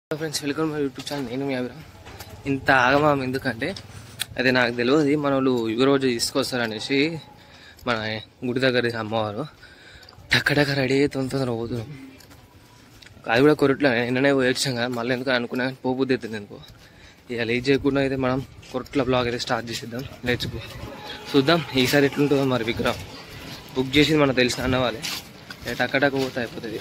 Friends welcome my YouTube channel నేను మీ అభిరామ్ ఇంత ఆగమం ఎందుకంటే అదే నాకు తెలియదు మన వాళ్ళు యుగ రోజు తీసుకొస్తారు అనేసి మన గుడి దగ్గర అమ్మవారు టక్కడక్క రెడీ అయ్యి తొందర తొందర పోతున్నాం అది కూడా కొరట్లో నిన్ననే పోయొచ్చాం కదా మళ్ళీ ఎందుకు అనుకున్నా కానీ పోబుద్ది అవుతుంది ఎందుకో ఇక లేట్ చేయకుండా అయితే మనం కొరట్ల బ్లాగ్ అయితే స్టార్ట్ చేసేద్దాం లేట్స్ గో చూద్దాం ఈసారి ఎట్లుంటుందో మరి విగ్రహం బుక్ చేసింది మనకు తెలిసిన అన్న వాళ్ళే ఇక టక్క టక్క పోతే అయిపోతుంది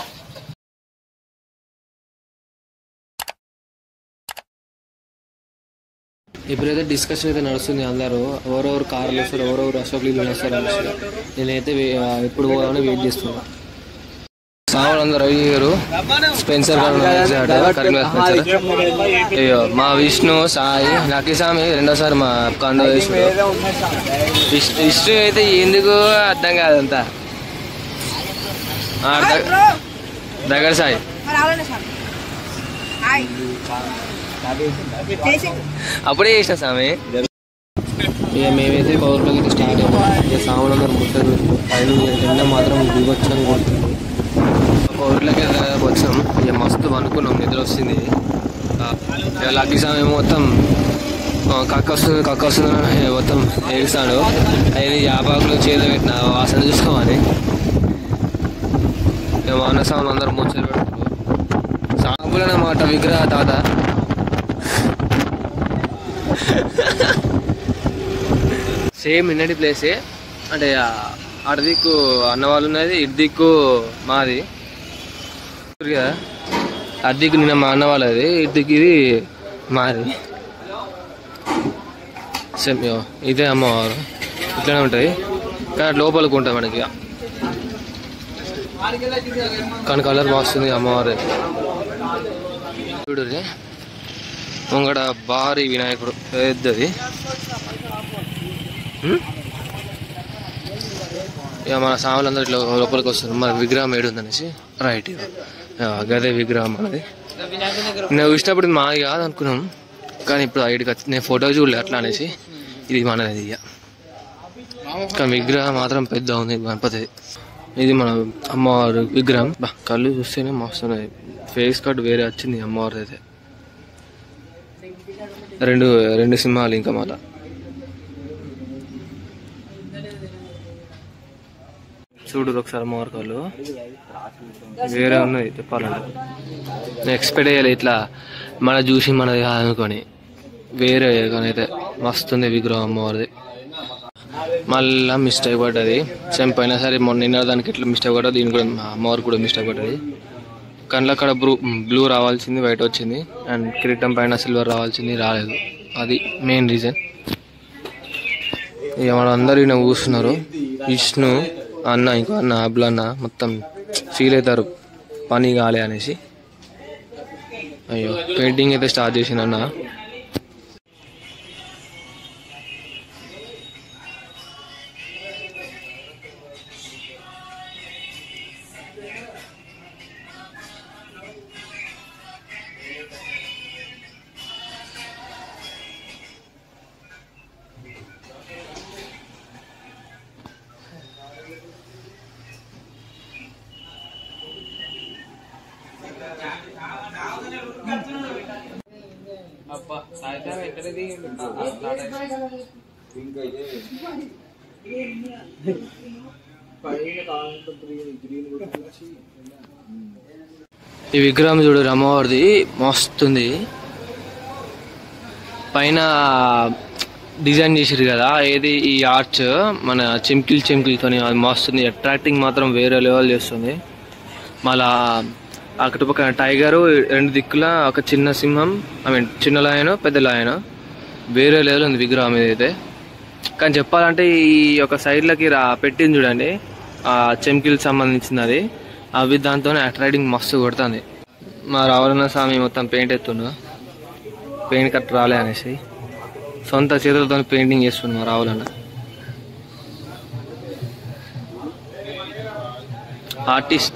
ఇప్పుడైతే డిస్కషన్ అయితే నడుస్తుంది అందరూ ఎవరెవరు కార్లు వస్తారు ఎవరెవరు అశోక్ లీలు వస్తారు అనేసి నేనైతే వే- ఆ, ఎప్పుడు పోవాలని వెయిట్ చేస్తున్నా సామాన్ అందరు రవి గారు స్పెన్సర్ గారు వచ్చాడు, కరీంనగర్ స్పెన్సర్ అయ్యో మా విష్ణు సాయి లక్కీ స్వామి రెండోసారి మా కండో వేసాడు విష్ణు విష్ణు అయితే ఎందుకు అర్థం కాదంతా ఆ, ద- దగ్గర సాయి రావాలండి సార్ హాయ్ చేసి అప్పుడే చేసిన స్వామి ఇక మేమైతే పవర్లోకి అయితే స్టార్ట్ అయ్యాం ఇక సామాన్ అందరూ ముట్టారు పైన ఎండ మాత్రం దిగొచ్చని కొడుతుంది పవర్లోకి వచ్చాం ఇక మస్తు అనుకున్నాం నిద్ర వస్తుంది ఆ, ఇక లక్కీ స్వామి ఏమో మొత్తం ఆ, కక్క వస్తుంది కక్క వస్తుంది అని మొత్తం ఏడుస్తాడు అది యాపాకులు చేతిలో పెట్టిన వాసన చూసుకోమని ఇక మా అన్న స్వామి అందరూ ముచ్చలు పెడుతున్నారు సాంపులన్నమాట విగ్రహ తాత సేమ్ నిన్నటి ప్లేసే అంటే ఆ అటు దిక్కు అన్న వాళ్ళు ఉన్నది ఇటు దిక్కు మాది చూడు కదా అటు దిక్కు నిన్న మా అన్న వాళ్ళది ఇటు దిక్కు ఇది మాది సేమ్ ఇగో ఇదే అమ్మవారు ఇట్లానే ఉంటుంది కానీ లోపలికి ఉంటుంది మనకి ఇక. కానీ కలర్ మాస్తుంది అమ్మవారు చూడు ముంగడ భారీ వినాయకుడు పెద్దది హ్మ్? ఇక మన సాములందరూ ఇట్లా లోపలికి వస్తారు మన విగ్రహం ఏడు ఉందనేసి రైట్ ఇక. ఆ, గదే విగ్రహం మనది నేను చూసినప్పుడు ఇది మాది కాదు అనుకున్నాం కానీ ఇప్పుడు ఐడికి వచ్చి నేను ఫోటో చూడలే అట్లా అనేసి ఇది మనది ఇక కానీ విగ్రహం మాత్రం పెద్ద ఉంది గణపతి ఇది మన అమ్మవారు విగ్రహం బా కళ్ళు చూస్తేనే మస్తున్నాయి ఫేస్ కట్ వేరే వచ్చింది అమ్మవారిది అయితే రెండు రెండు సింహాలు ఇంకా మళ్ళా చూడు ఒకసారి మార్కాలు వేరే ఉన్నాయి చెప్పాలంటే నేను ఎక్స్పెక్ట్ చేయాలి ఇట్లా మన చూసి మనది కాదనుకొని వేరే కానీ అయితే మస్తుంది విగ్రహం అమ్మవారిది మళ్ళా మిస్టేక్ పడ్డది సేమ్ పోయినా సరే మొన్న నిన్న దానికి ఎట్లా మిస్టేక్ పడ్డది దీని కూడా మా అమ్మవారు కూడా మిస్టేక్ పడ్డది కళ్ళ అక్కడ బ్లూ బ్లూ రావాల్సింది వైట్ వచ్చింది అండ్ కిరీటం పైన సిల్వర్ రావాల్సింది రాలేదు అది మెయిన్ రీజన్ ఇక మన అందరూ ఈయన కూర్చున్నారు విష్ణు అన్న ఇంకో అన్న అబ్లు అన్న మొత్తం ఫీల్ అవుతారు పని కాలే అనేసి అయ్యో పెయింటింగ్ అయితే స్టార్ట్ చేసిన అన్న ఈ విగ్రహం చూడు అమ్మవారిది మస్తుంది పైన డిజైన్ చేసారు కదా ఏది ఈ ఆర్చ్ మన చెంకిల్ చెంకిల్తోని అది మస్తుంది అట్రాక్టింగ్ మాత్రం వేరే లెవెల్ చేస్తుంది మళ్ళా అటుపక్కన టైగరు రెండు దిక్కుల ఒక చిన్న సింహం ఐ మీన్ చిన్న లాయన పెద్ద లాయన వేరే లెవెల్ ఉంది విగ్రహం ఇదైతే కానీ చెప్పాలంటే ఈ యొక్క సైడ్లకి రా పెట్టింది చూడండి ఆ చెంకిల్ సంబంధించింది అది అవి దాంతో అట్రాక్టింగ్ మస్తు కొడుతుంది మా రావాలన్న స్వామి మొత్తం పెయింట్ ఎత్తుండు పెయింట్ కట్ రాలే అనేసి సొంత చేతులతో పెయింటింగ్ చేస్తుండు మా రావాలన్న ఆర్టిస్ట్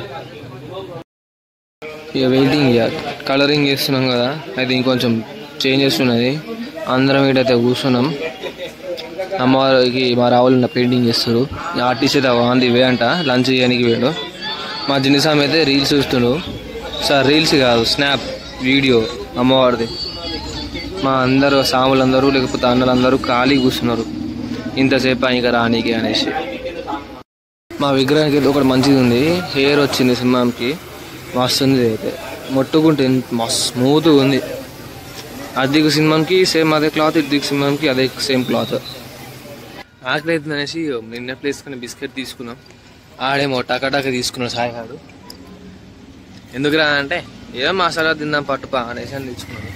ఇక వెయిటింగ్ ఇక కలరింగ్ చేస్తున్నాం కదా అయితే ఇంకొంచెం చేంజ్ చేస్తున్నది అందరం ఇటైతే కూర్చున్నాం అమ్మవారికి మా రావులన్న పెయింటింగ్ చేస్తారు ఆర్టిస్ట్ అయితే ఆన్ ది వే అంట లంచ్ చేయడానికి వేడు మా జిన్నిసామి అయితే రీల్స్ చూస్తుండు సార్ రీల్స్ కాదు స్నాప్ వీడియో అమ్మవారిది మా అందరూ సాములందరూ లేకపోతే అన్నలందరూ ఖాళీ కూర్చున్నారు ఇంతసేపు ఇంకా రానీకి అనేసి మా విగ్రహానికి అయితే ఒకటి మంచిది ఉంది హెయిర్ వచ్చింది సింహానికి మస్తుంది అయితే మొట్టుకుంటే మస్తు స్మూత్గా ఉంది అద్దెకు సింహంకి సేమ్ అదే క్లాత్ ఇద్దరికి సింహంకి అదే సేమ్ క్లాత్ ఆకలి అవుతుంది అనేసి నిన్న ప్లేస్ కానీ బిస్కెట్ తీసుకున్నాం ఆడేమో టకాటక తీసుకున్నాడు సాయి గారు ఎందుకురా అంటే ఏదో మసాలా తిందాం పట్టుపా అనేసి అని తెచ్చుకున్నాను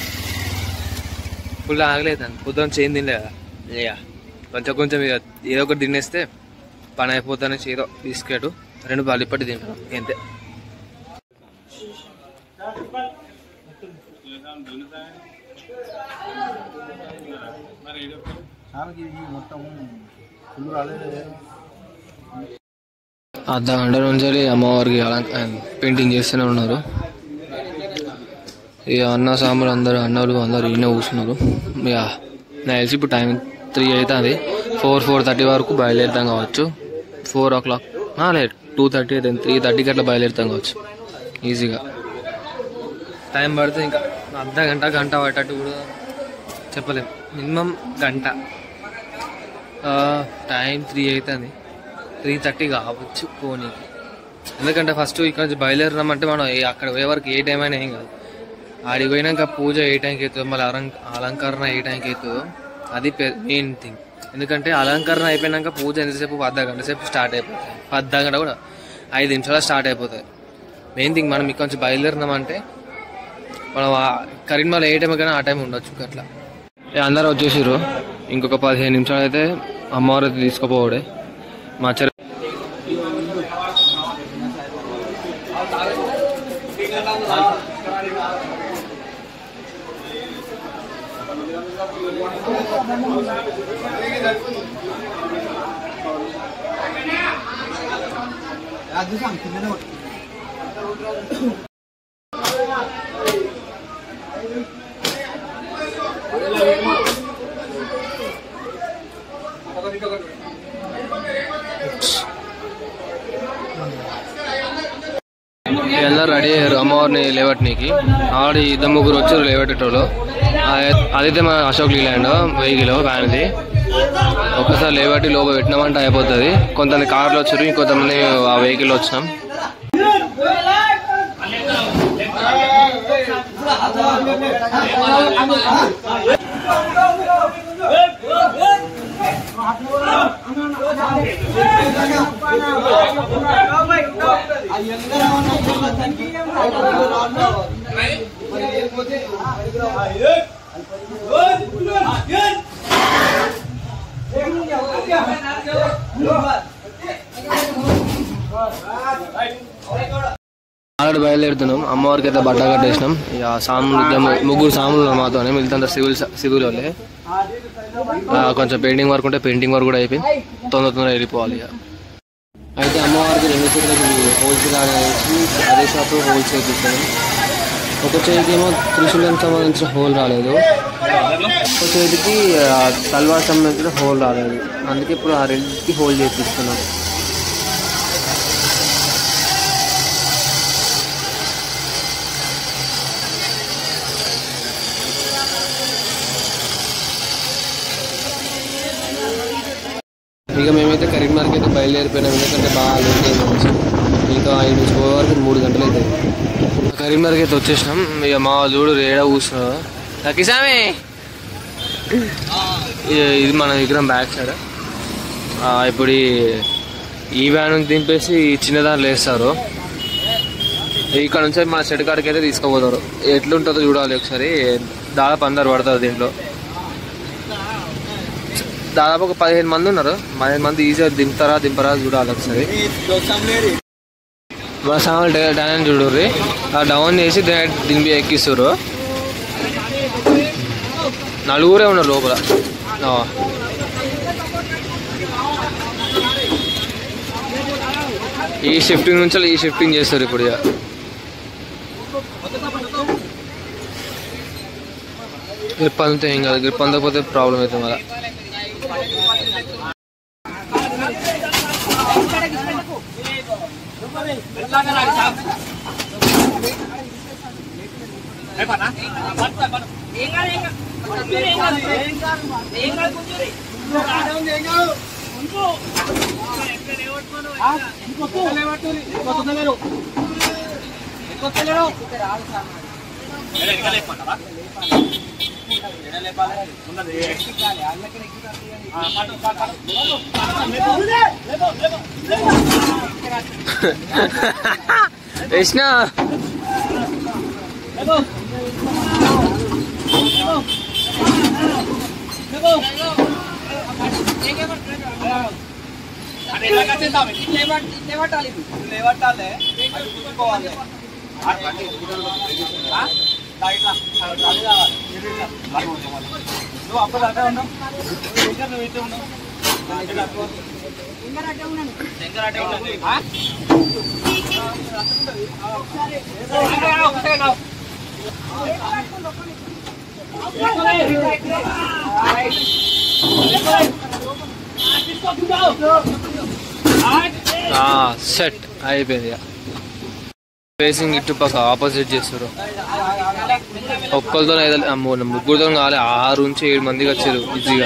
ఫుల్ ఆగలేదండి పొద్దున చేయం తినలే కదా ఇక కొంచెం కొంచెం ఇక ఏదో ఒకటి తినేస్తే పని అయిపోతానేసి ఏదో బిస్కెట్ రెండు బాలు ఇప్పటి తింటాను అంతే అర్ధ గంట నుంచి అమ్మవారికి అలంక పెయింటింగ్ చేస్తూనే ఉన్నారు ఇక అన్న సాంబార్ అందరు అన్నలు అందరు ఈయన కూర్చున్నారు ఇక నాకు తెలిసి ఇప్పుడు టైం త్రీ అవుతుంది ఫోర్ ఫోర్ థర్టీ వరకు బయలుదేరుతాం కావచ్చు ఫోర్ ఓ క్లాక్ లేదు టూ థర్టీ అయితే త్రీ థర్టీకి అట్లా బయలుదేరుతాం కావచ్చు ఈజీగా టైం పడితే ఇంకా అర్ధ గంట గంట పట్టట్టు కూడా చెప్పలేం మినిమం గంట టైం త్రీ అవుతుంది త్రీ థర్టీ కావచ్చు పోనీకి ఎందుకంటే ఫస్ట్ ఇక్కడ నుంచి బయలుదేరినామంటే మనం ఏ- అక్కడ పోయే వరకు ఏ టైం అయినా ఏం కాదు ఆడికి పోయినాక పూజ ఏ టైంకి అవుతుందో మళ్ళీ అలం అలంకరణ ఏ టైంకి అవుతుందో అది మెయిన్ థింగ్ ఎందుకంటే అలంకరణ అయిపోయినాక పూజ ఎంతసేపు అర్ధ గంట సేపు స్టార్ట్ అయిపోతుంది అర్ధ గంట కూడా ఐదు నిమిషాలు స్టార్ట్ అయిపోతుంది మెయిన్ థింగ్ మనం ఇక్కడ నుంచి బయలుదేరినామంటే మనం ఆ కరీంనగర్ ఏ టైం కానీ ఆ టైం ఉండొచ్చు అట్లా ఇక అందరూ వచ్చేసారు ఇంకొక పదిహేను నిమిషాలు అయితే అమ్మవారు అయితే తీసుకుపోవడే మా చెర అందరూ రెడీ అయ్యారు అమ్మవారిని లేవట్నికి ఆడి ఇద్దరు ముగ్గురు వచ్చారు లేవటేటోళ్ళు ఆ- అదైతే మన అశోక్ లీలాండ్ వెహికల్ వ్యాన్ది ఒక్కసారి లేవట్టి లోపల పెట్టినామంటే అయిపోతుంది కొంతమంది కార్లో వచ్చారు ఇంకొంతమంది ఆ వెహికల్ వచ్చినాం ఆల్రెడీ బయలుదేరుతున్నాం అమ్మవారికి అయితే బట్ట కట్టేసినాం ఇక సాములు ఇద్దరు ముగ్గురు సాములు ఉన్నారు మాతోనే మిగతా సివిల్ సివిల్ వాళ్ళే ఆ, కొంచెం పెయింటింగ్ వర్క్ ఉంటే పెయింటింగ్ వర్క్ కూడా అయిపోయింది తొందర తొందర వెళ్ళిపోవాలి ఇక అయితే అమ్మవారికి రెండు చేతులకి హోల్సేల్ అనేసి అదే షాప్ హోల్ చేపిస్తాను ఒక చేతికి ఏమో త్రిశూలం సంబంధించిన హోల్ రాలేదు ఒక చేతికి ఆ, తల్వార్ సంబంధించిన హోల్ రాలేదు అందుకే ఇప్పుడు ఆ రెండింటికి హోల్ చేపిస్తున్నాం ఇక మేమైతే కరీంనగర్కి అయితే బయలుదేరిపోయినాం ఎందుకంటే బాగా లేట్ అయింది ఇంకా ఐదు నుంచి పోయే వరకు మూడు గంటలు అవుతుంది కరీంనగర్కి అయితే వచ్చేసినాం ఇక మా వాళ్ళు చూడు రేడా కూర్చున్నారు లక్కీసామి ఇది మన విగ్రహం బ్యాక్ సైడ్ ఆ, ఇప్పుడు ఈ- ఈ వ్యాన్ నుంచి దింపేసి ఈ చిన్న దాంట్లో వేస్తారు ఇక్కడ నుంచి మన చెడు కాడికి అయితే తీసుకుపోతారు ఎట్లుంటుందో చూడాలి ఒకసారి దాదాపు అందరు పడతారు దీంట్లో దాదాపు ఒక పదిహేను మంది ఉన్నారు పదిహేను మంది ఈజీగా దింపుతారా దింపరా చూడాలి ఒకసారి మా సామాన్ డౌన్ చూడరు ఆ డౌన్ చేసి డైరెక్ట్ దింపి ఎక్కిస్తారు నలుగురే ఉన్నారు లోపల ఆ. ఈ షిఫ్టింగ్ నుంచి ఈ షిఫ్టింగ్ చేస్తారు ఇప్పుడు ఇక గ్రిప్ అంతే ఏం కాదు గ్రిప్ అందకపోతే ప్రాబ్లం అవుతుంది మళ్ళీ ఏం కాదు ఏం కాదు కూర్చోరు, ఏం కాదు ఏం కాదు ఏం కాదు కూర్చోరు. కృష్ణ ఇట్లే పట్- ఇట్లే పట్టాలి ఇది. సెట్ అయిపోయింది ఇక. ఫేసింగ్ ఇటుపక్క ఆపోజిట్ చేస్తారు ఒక్కరితో అమ్మో ముగ్గురుతో కాలే ఆరు నుంచి ఏడు మందికి వచ్చారు ఈజీగా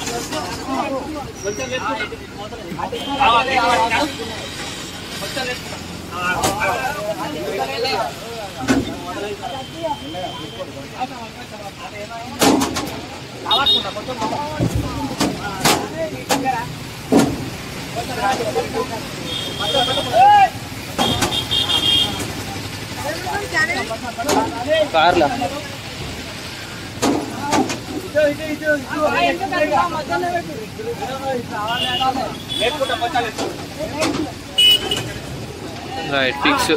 కార్లా రైట్ ఫిక్స్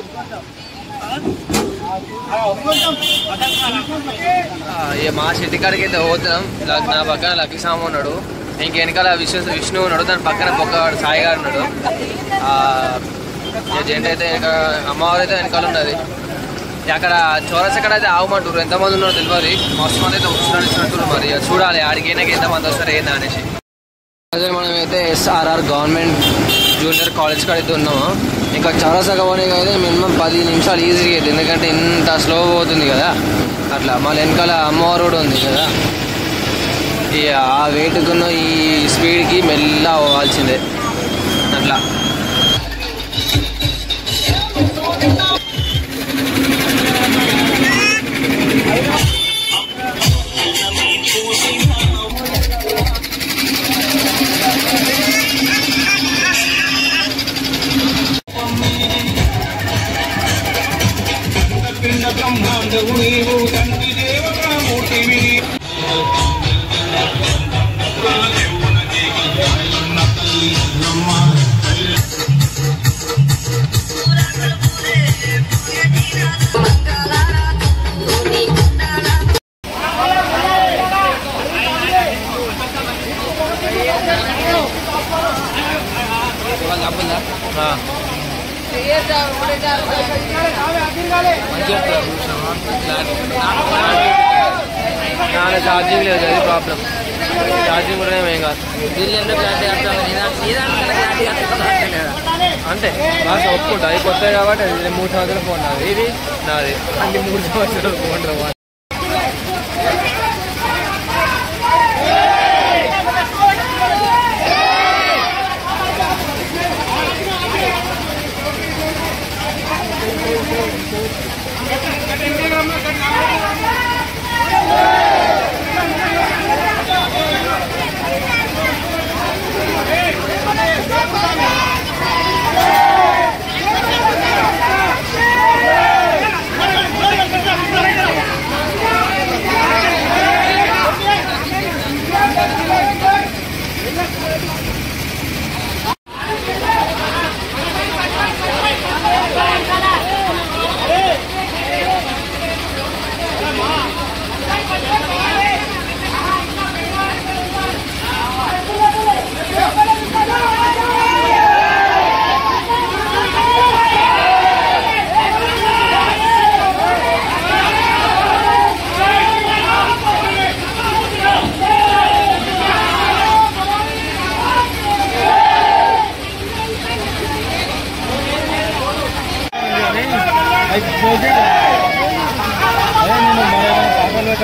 ఇక మా చెట్టు కాడికి అయితే పోతున్నాం లక్- నా పక్కన లక్కీ సాము ఉన్నాడు ఇంక వెనకాల విష్ణు విష్ణు ఉన్నాడు దాని పక్కన పొక్కవాడు సాయి గారు ఉన్నాడు ఆ, ఇక జెంట్ అయితే వెనక అమ్మవారు అయితే వెనకాల ఉన్నది ఇక అక్కడ చౌరస్ అక్కడ అయితే ఆవమంటారు ఎంతమంది ఉన్నారో తెలియదు మస్తు మంది అయితే వస్తున్నట్టు మరి ఇక చూడాలి ఆడికి అయినాక ఎంతమంది వస్తారు ఏందా అనేసి అదే మనం అయితే ఎస్ఆర్ఆర్ గవర్నమెంట్ జూనియర్ కాలేజ్ కాడ అయితే ఉన్నాము ఇంకా చౌరసగా పోనీకి అయితే మినిమం పది నిమిషాలు ఈజీగా అయితే ఎందుకంటే ఇంత స్లో పోతుంది కదా అట్లా మళ్ళీ వెనకాల అమ్మవారు కూడా ఉంది కదా ఈ ఆ వెయిట్కున్న ఈ స్పీడ్కి మెల్ల పోవాల్సిందే అట్లా ఆ. నాన్న ఛార్జింగ్ లేదు అది ప్రాబ్లం ఛార్జింగ్ కూడా ఏం కాదు అంతే కాస్త ఒప్పుకుంటా అది కొత్తది కాబట్టి అది మూడు సంవత్సరాల ఫోన్ నాది ఇది నాది అన్ని మూడు సంవత్సరాల ఫోన్ రా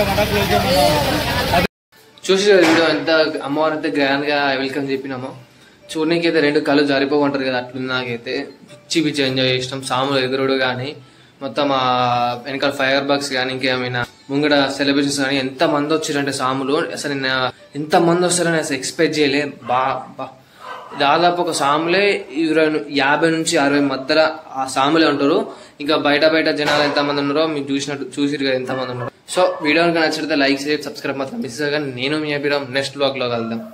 చేయమంటా క్లోజ్ చేయమంటా చూసి వీడియో ఎంత అమ్మవారు అయితే గ్రాండ్ గా వెల్కమ్ చెప్పినామో చూడడానికి అయితే రెండు కళ్ళు జారిపోకుంటారు కదా అట్లుంది నాకైతే పిచ్చి పిచ్చి ఎంజాయ్ చేసినాం సాములు ఎదురుడు కానీ మొత్తం ఆ వెనకాల ఫైర్ బాక్స్ కానీ ఇంకేమైనా ముంగడ సెలబ్రేషన్స్ కానీ ఎంత మంది వచ్చారంటే సాములు అసలు నేను ఎంత మంది వస్తారని అసలు ఎక్స్పెక్ట్ చేయలే బా బా దాదాపు ఒక సాములే ఇరవై ను- యాభై నుంచి అరవై మధ్యలో ఆ సాములే ఉంటారు ఇంకా బయట బయట జనాలు ఎంత మంది ఉన్నారో మీకు చూసినట్టు చూసిరు కదా ఎంత మంది ఉన్నారో సో వీడియో కనుక నచ్చితే లైక్ చేసి సబ్స్క్రైబ్ మాత్రం మిస్ కానీ నేను మీ అభిరామ్ నెక్స్ట్ బ్లాగ్ లో కలుద్దాం